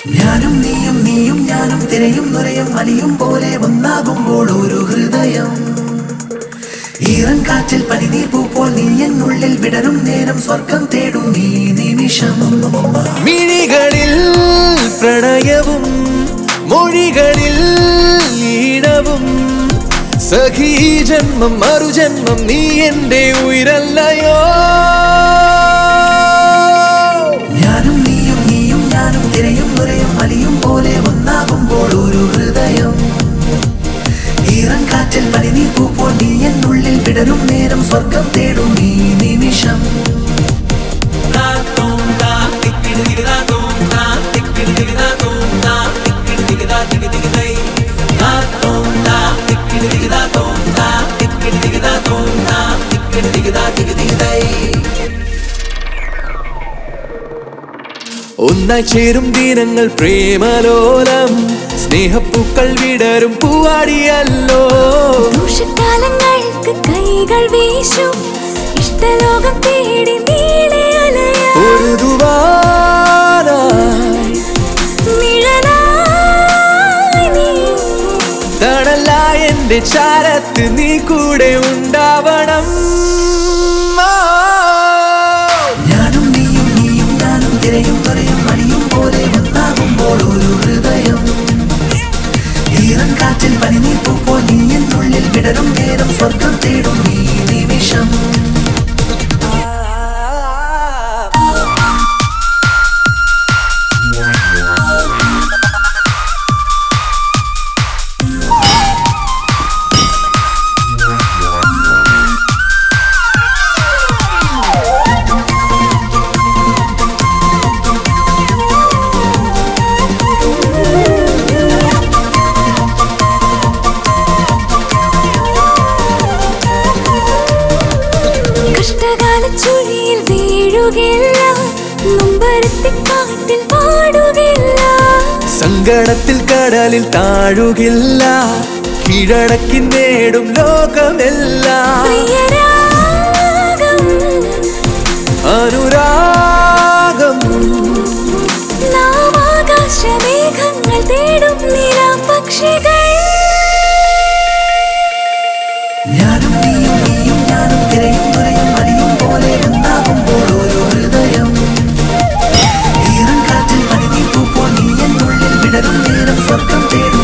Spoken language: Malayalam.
ഞാനും നീയും നീയും ഞാനും തിരയും നുരയും അലിയും പോലെ ഒന്നാകുമ്പോൾ ഒരു ഹൃദയം ഈറൻ കാറ്റിൽ പനിനീർ പൂ പോൽ നീ എന്നുള്ളിൽ വിടരും നേരം സ്വർഗം തേടും നീ നിമിഷം മിഴികളിൽ പ്രണയവും മൊഴികളിൽ ഈണവും സഖീ ജന്മം മറുജന്മം നീ എന്റെ ഉയരല്ലയോ ഞാനും നീയും നീയും ഞാനും തിരയും നുരയും അലിയും പോലെ ഒന്നാകുമ്പോൾ ഒരു ഹൃദയം ഈറൻ കാറ്റിൽ പനിനീർ പൂ പോൽ നീ എന്നുള്ളിൽ വിടരും നേരം സ്വർഗം തേടും നീ നിമിഷം ഒന്നായി ചേരും ദിനങ്ങൾ പ്രേമലോലം സ്നേഹപ്പൂക്കൾ വിടരും പൂവാടിയല്ലോ ദോഷകാലങ്ങൾക്ക് കൈകൾ വീശും ഇഷ്ടലോകം തേടി നീളെ അലയാ പൊരുതുവാനായി നിഴലായി നീ തണലായ എന്റെ ചാരത്ത് നീ കൂടെ ഉണ്ടാവണം ആ. ഞാനും നീയും നീയും ഞാനും തിരയും നുരയും അലിയും പോലെ ഒന്നാകുമ്പോൾ ഒരു ഹൃദയം ഈറൻ കാറ്റിൽ പനിനീർ പൂ പോൽ നീ എന്നുള്ളിൽ വിടരും നേരം സ്വർഗം തേടും നീ നിമിഷം കഷ്ടകാല ചുഴിയിൽ വീഴുകയില്ല നൊമ്പരത്തെ കാട്ടിൽ പാടുകയില്ല സങ്കടത്തിൽ കടലിൽ താഴുകില്ല കീഴടക്കി നേടും ലോകമെല്ലാം പ്രിയരാഗം അനുരാഗം നാം ആകാശമേഘങ്ങൾ തേടും നിലാപക്ഷികൾ ഞാനും നീയും നീയും ഞാനും തിരയും നുരയും അലിയും പോലെ ഒന്നാകുമ്പോൾ ഒരു ഹൃദയം ഈറൻ കാറ്റിൽ പനിനീർ പൂ പോൽ നീ എന്നുള്ളിൽ വിടരും നേരം സ്വർഗം തേടും